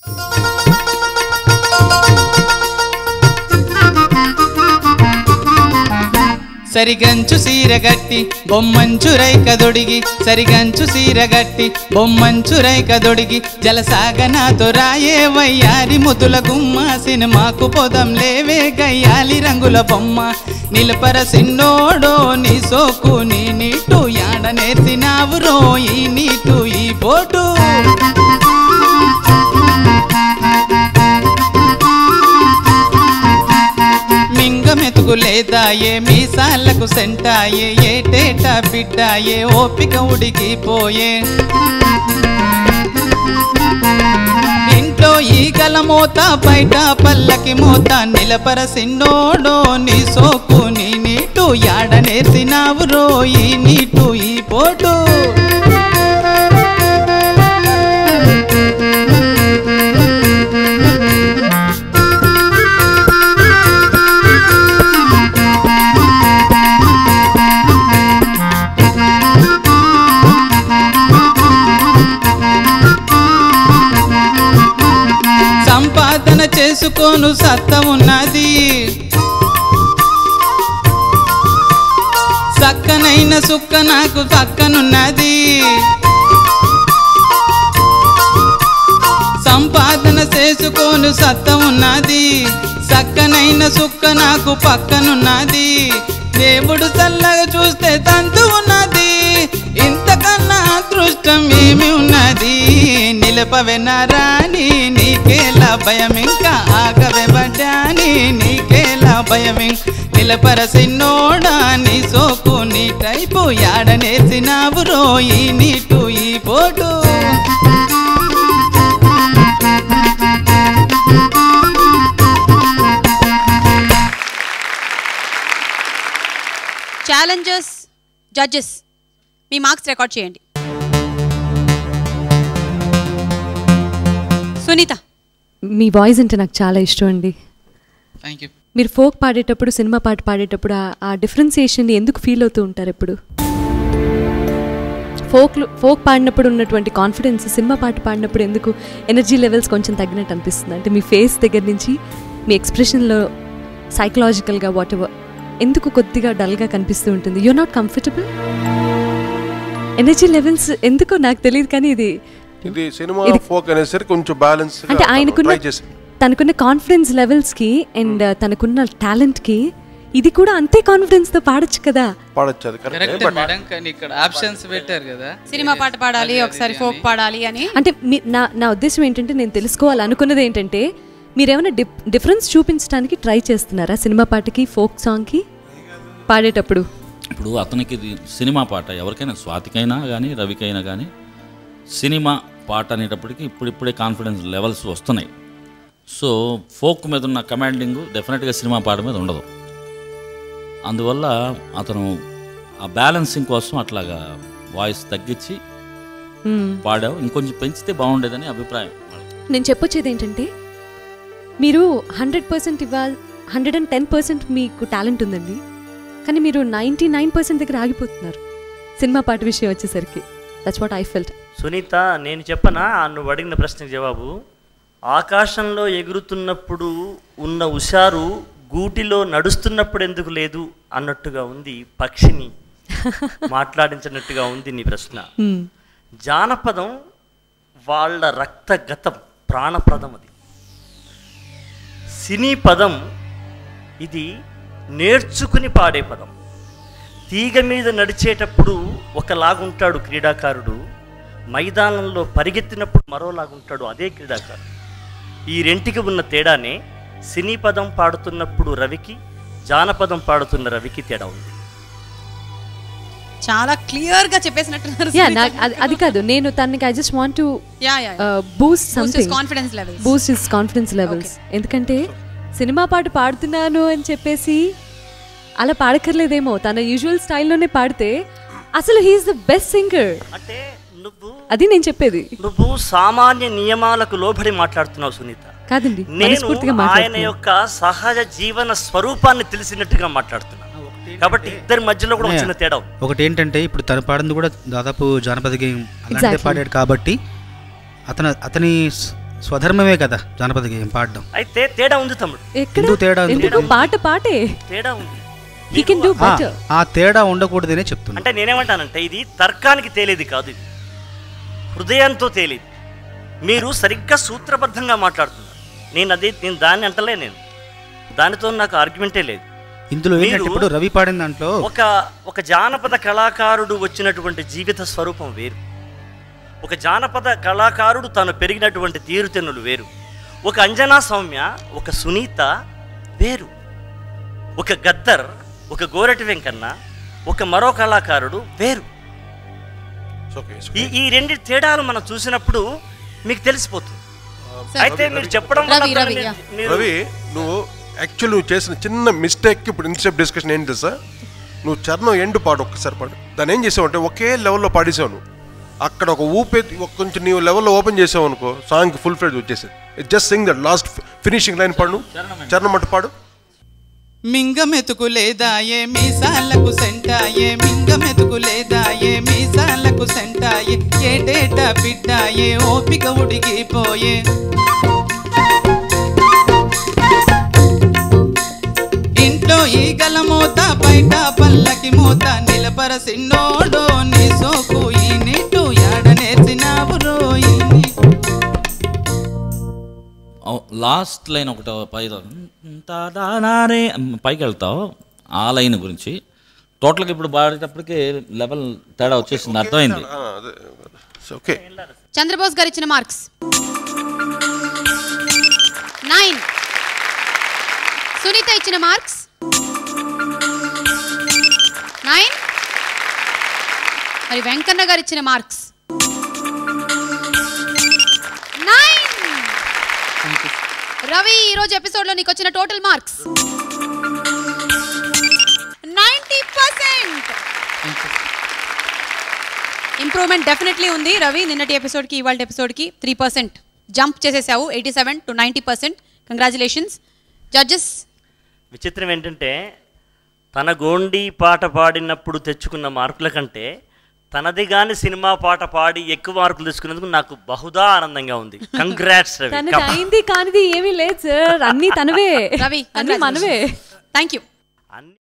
సరిగంచు సీరగట్టి బొమ్మంచు రైక దొడిగి సరిగంచు సీరగట్టి బొమ్మంచు రైక దొడిగి జలసాగనాతో రాయే వయ్యారి ముతుల గుమ్మ సినిమాకు పొదం లేవే గయ్యాలి రంగుల బొమ్మ నిలపర సిన్నోడో నీ సోకు నీ నీటు యాడ నేర్చినావు రో ఈ నీటు ఈ పోటు మింగ మెతుకులేదాయే మీసాలకు సెంటాయే ఏటేటా బిడ్డాయే ఓపిక ఉడికిపోయే ఇంట్లో ఈగల మోత బయట పల్లకి మోత నిలపర సిన్నోడో నీ సోకు నీ నీటు యాడ నేర్చినావు రో ఈ నీటు ఈ పోటు సంపాదన చేసుకోను సత్త ఉన్నది సక్కనైన సుక్క నాకు పక్కనున్నది సంపాదన చేసుకోను సత్త ఉన్నది సక్కనైన సుక్క నాకు పక్కనున్నది దేవుడు చల్లగా చూస్తే తంతు ఉన్నది ఇంతకన్నా అదృష్టం ఏమి ఉన్నది నిలపవే నారాణి నీకేలా భయం ఇంకా ఆగవే బడ్డాని నీకేలా భయం ఇంక నిలపర సిన్నోడా నీ సోకు నీ టైపు యాడ నేర్చినావు రోయి నీటు ఈ పోటు ఛాలెంజర్స్ జడ్జెస్ మీ మార్క్స్ రికార్డ్ చేయండి సునీత మీ వాయిస్ అంటే నాకు చాలా ఇష్టం అండి థ్యాంక్ యూ మీరు ఫోక్ పాడేటప్పుడు సినిమా పాట పాడేటప్పుడు ఆ- ఆ డిఫరెన్సియేషన్ ఎందుకు ఫీల్ అవుతూ ఉంటారు ఎప్పుడు ఫోక్ ఫోక్ పాడినప్పుడు ఉన్నటువంటి కాన్ఫిడెన్స్ సినిమా పాట పాడినప్పుడు ఎందుకు ఎనర్జీ లెవెల్స్ కొంచెం తగ్గినట్టు అనిపిస్తుంది అంటే మీ ఫేస్ దగ్గర నుంచి మీ ఎక్స్ప్రెషన్లో సైకలాజికల్గా వాట్ ఎవర్ ఎందుకు కొద్దిగా డల్గా కనిపిస్తూ ఉంటుంది you not comfortable energy levels ఎందుకో నాకు తెలియదు కానీ ఇది ఇది సినిమా ఇది- ఫోక్ అనేసరికి కొంచెం బ్యాలెన్స్ అంటే ఆయనకున్న ట్రై చేసి తనకున్న కాన్ఫిడెన్స్ లెవెల్స్కి అండ్ తనకున్న టాలెంట్కి ఇది కూడా అంతే కాన్ఫిడెన్స్తో పాడొచ్చు కదా పాడొచ్చు అది కరెక్ట్ కరెక్ట్ బట్ మేడం కానీ ఇక్కడ ఆప్షన్స్ పెట్టారు కదా సినిమా పాట పాడాలి ఒకసారి ఫోక్ పాడాలి అని అంటే మీ నా నా ఉద్దేశం ఏంటంటే నేను తెలుసుకోవాలనుకున్నది ఏంటంటే మీరేమైనా డిఫ్ డిఫరెన్స్ చూపించడానికి ట్రై చేస్తున్నారా సినిమా పాటకి ఫోక్ సాంగ్కి పాడేటప్పుడు ఇప్పుడు అతనికి ఇది సినిమా పాట ఎవరికైనా స్వాతికైనా కానీ రవికైనా కానీ సినిమా పాట అనేటప్పటికి ఇప్పుడిప్పుడే కాన్ఫిడెన్స్ లెవెల్స్ వస్తున్నాయి సో ఫోక్ మీద ఉన్న కమాండింగ్ డెఫినెట్గా సినిమా పాట మీద ఉండదు అందువల్ల అతను ఆ బ్యాలెన్సింగ్ కోసం అట్లాగా వాయిస్ తగ్గించి మ్మ్. పాడావు ఇంకొంచెం పెంచితే బాగుండేదని అభిప్రాయం వాళ్ళకి. నేను చెప్పొచ్చేది ఏంటంటే మీరు హండ్రెడ్ పర్సెంట్ ఇవ్వాలి హండ్రెడ్ అండ్ టెన్ పర్సెంట్ మీకు టాలెంట్ ఉందండి కానీ మీరు నైంటీ నైన్ పర్సెంట్ దగ్గర ఆగిపోతున్నారు సినిమా పాట విషయం వచ్చేసరికి that's what I felt Sunitha నేను చెప్పనా నువ్వు అడిగిన ప్రశ్నకు జవాబు ఆకాశంలో ఎగురుతున్నప్పుడు ఉన్న ఉషారు గూటిలో నడుస్తున్నప్పుడు ఎందుకు లేదు అన్నట్టుగా ఉంది పక్షిని మాట్లాడించినట్టుగా ఉంది నీ ప్రశ్న జానపదం వాళ్ళ రక్తగతం ప్రాణప్రదం అది సినీ పదం ఇది నేర్చుకుని పాడే పదం తీగ మీద నడిచేటప్పుడు ఒకలాగుంటాడు క్రీడాకారుడు మైదానంలో పరిగెత్తినప్పుడు మరోలాగుంటాడు అదే క్రీడాకారుడు ఈ రెంటికి ఉన్న తేడానే సినీ పదం పాడుతున్నప్పుడు రవికి జానపదం పాడుతున్న రవికి తేడా ఉంది చాలా క్లియర్ గా చెప్పేసినట్టున్నారు యా నాకు అది- అది కాదు నేను తనకి I just want to yeah yeah boost something confidence levels boost is confidence levels ఎందుకంటే సినిమా పాట పాడుతున్నాను అని చెప్పేసి అలా పాడక్కర్లేదేమో తన యూజువల్ స్టైల్లోనే పాడితే అసలు హీఈస్ ద బెస్ట్ సింగర్ అంటే నువ్వు అది నేను చెప్పేది నువ్వు సామాన్య నియమాలకు లోబడి మాట్లాడుతున్నావు సునీత కాదండి నేను మనస్ఫూర్తిగా ఆయన మాట్లాడుతున్నాను యొక్క సహజ జీవన స్వరూపాన్ని తెలిసినట్టుగా మాట్లాడుతున్నాను కాబట్టి ఇద్దరి మధ్యలో కూడా ఒక చిన్న తేడా ఉంది. ఒకటి ఏంటంటే ఇప్పుడు తను పాడింది కూడా దాదాపు జానపద గేయం అలాంటిదే Exactly. పాడాడు కాబట్టి అతను అతని స్- స్వధర్మమే కదా జానపద గేయం పాడడం అయితే తేడా ఉంది తమ్ముడు ఎక్కడ ఎందుకు తేడా ఉంది? ఎందుకు పాట పాటే తేడా ఉంది he can do ah, better ఆ తేడా ఉండకూడదనే చెప్తున్నా అంటే నేనేమంటానంటే ఇది తర్కానికి తేలేది కాదు ఇది హృదయంతో తేలేది మీరు సరిగ్గా సూత్రబద్ధంగా మాట్లాడుతున్నారు నేను అది నేను దాన్ని అంటలే నేను దానితో నాకు ఆర్గ్యుమెంటే లేదు ఇందులో ఏంటంటే మీరు- ఇప్పుడు రవి పాడిన దాంట్లో ఒక ఒక జానపద కళాకారుడు వచ్చినటువంటి జీవిత స్వరూపం వేరు ఒక జానపద కళాకారుడు తను పెరిగినటువంటి తీరుతెన్నులు వేరు ఒక అంజనా సౌమ్య ఒక సునీత వేరు ఒక గద్దర్ ఒక గోరటి వెంకన్న ఒక మరో కళాకారుడు వేరు ఓకే ఈ ఈ రెండు తేడాలు మనం చూసినప్పుడు మీకు తెలిసిపోతుంది అయితే మీరు చెప్పడం వల్ల రవి, రవి, మీరు- యా. మీరు- రవి నువ్వు యాక్చువల్ నువ్వు చేసిన చిన్న మిస్టేక్ ఇప్పుడు ఇంతసేపు డిస్కషన్ ఏంటి తెలుసా నువ్వు చరణం ఎండ్ పాడు ఒక్కసారి పాడు దాన్ని ఏం చేసావు అంటే ఒకే లెవెల్లో పాడేసావు నువ్వు అక్కడ ఒక ఊపే ఒక కొంచెం నీవు లెవెల్లో ఓపెన్ చేసావు అనుకో సాంగ్ ఫుల్ ఫ్లెడ్ వచ్చేసింది just sing that last finishing line పాడు నువ్వు. చరణం మట్టు పాడు మింగమెతుకు లేదా ఏ మీసాలకు సెంటాయే మింగమెతుకు లేదా ఏ మీసాలకు సెంటాయే ఏటేటా బిడ్డాయే ఓపిక ఉడిగిపోయే ఇంట్లో ఈగల మూత బయట పల్లకి మూత నిలబర సిన్నోడో నీ సోకు ఈ నీటు యాడ నేర్చినావు రోయి లాస్ట్ లైన్ ఒకటి పై తాడానారే పైకి వెళ్తావు ఆ లైన్ గురించి టోటల్గా ఇప్పుడు పాడేటప్పటికి లెవెల్ తేడా వచ్చేసింది అర్థమైంది ఆ, అదే ఓకే చంద్రబోస్ గారు ఇచ్చిన మార్క్స్ నైన్ సునీత ఇచ్చిన మార్క్స్ నైన్ మరి వెంకన్న గారు ఇచ్చిన మార్క్స్ నైన్ రవి ఈరోజు ఎపిసోడ్లో నీకు వచ్చిన total marks ninety percent improvement definitely ఉంది రవి నిన్నటి ఎపిసోడ్కి ఇవాళ ఎపిసోడ్కి త్రీ పర్సెంట్ జంప్ చేసేసావు eighty seven to ninety percent congratulations judges విచిత్రం ఏంటంటే తన గోండి పాట పాడినప్పుడు తెచ్చుకున్న మార్కుల కంటే తనది గాని సినిమా పాట పాడి ఎక్కువ మార్కులు తెచ్చుకున్నందుకు నాకు బహుదా ఆనందంగా ఉంది కంగ్రాట్స్ రవి తనది అయింది కానిది ఏమీ లేదు సార్ అన్ని తనవే రవి అన్ని మనవే థ్యాంక్ యూ అన్ని